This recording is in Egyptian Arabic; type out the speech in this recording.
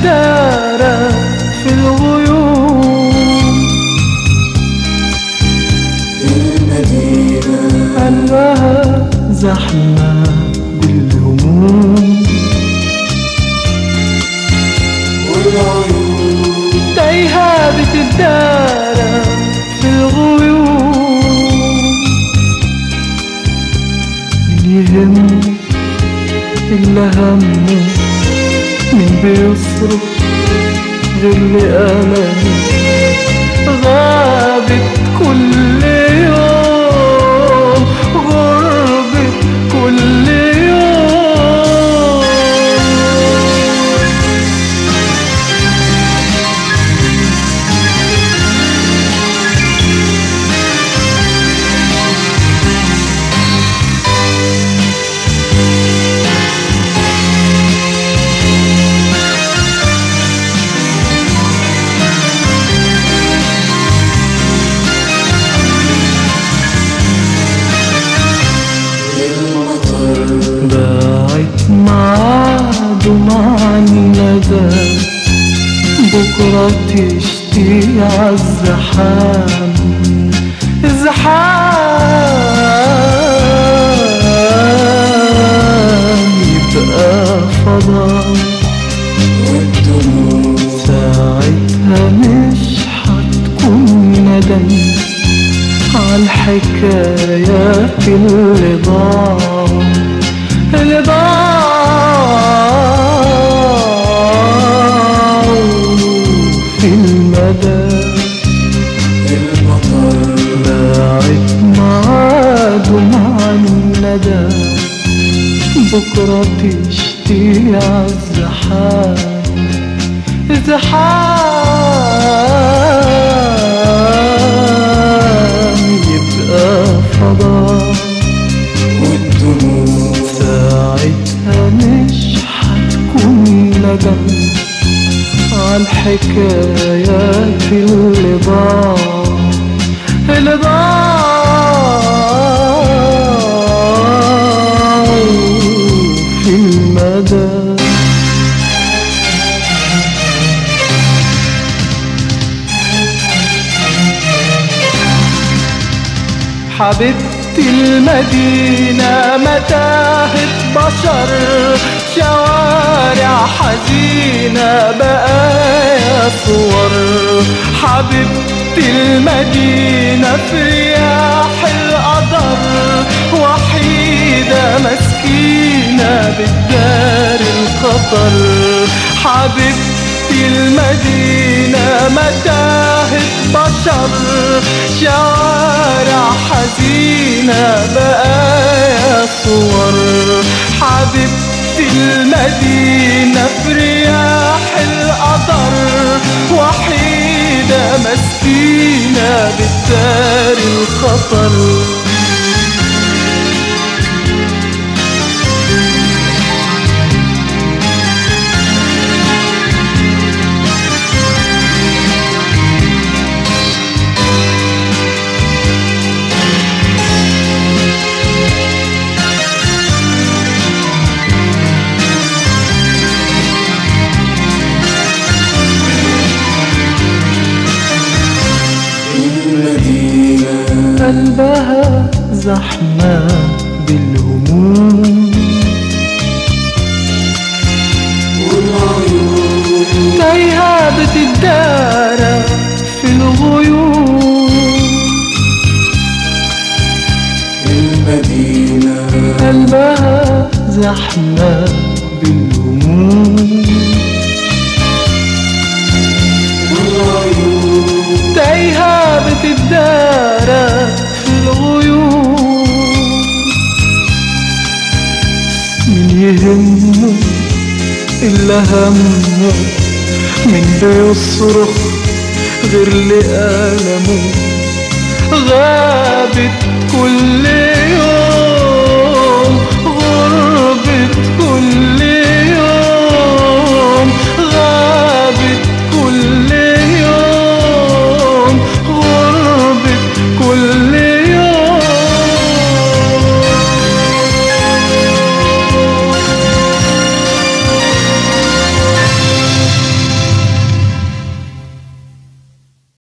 بتدارى في الغيوم المدينة قلبها زحمة بالهموم والعيون تايهة بتدارى في الغيوم من يهم إلا همه من بيصرخ غير لألمه غابت كل يوم غربت كل يوم المطر باعت معاد مع الندى بكرة تشتي عالزحام الزحام يبقى فضاء والدموع ساعتها مش حتكون ندم عالحكايات اللي ضاعوا اللي ضاعوا في المدى المطر باعت معاد مع الندى بكرة تشتي عالزحام زحام يبقى فضاء والدموع ساعتها مش حتكون ندم عالحكايات اللي ضاعوا اللي ضاعوا في المدى حبيبتي المدينة متاهة بشر شوارع حزينة بقايا صور حبيبتي المدينة في رياح القدر وحيدة مسكينة بالدار الخطر حبيبتي المدينة متاهة بشر شوارع حزينة بقايا صور حبيبتي المدينة في رياح القطر وحيدة مسكينة بالدار الخطر المدينة قلبها زحمة بالهموم والعيون تايهة بتدارى في الغيوم المدينة قلبها زحمة بالهموم والعيون تايهة بتدارى في الغيوم من يهمه إلا همه من بيصرخ غير لألمه غابت كل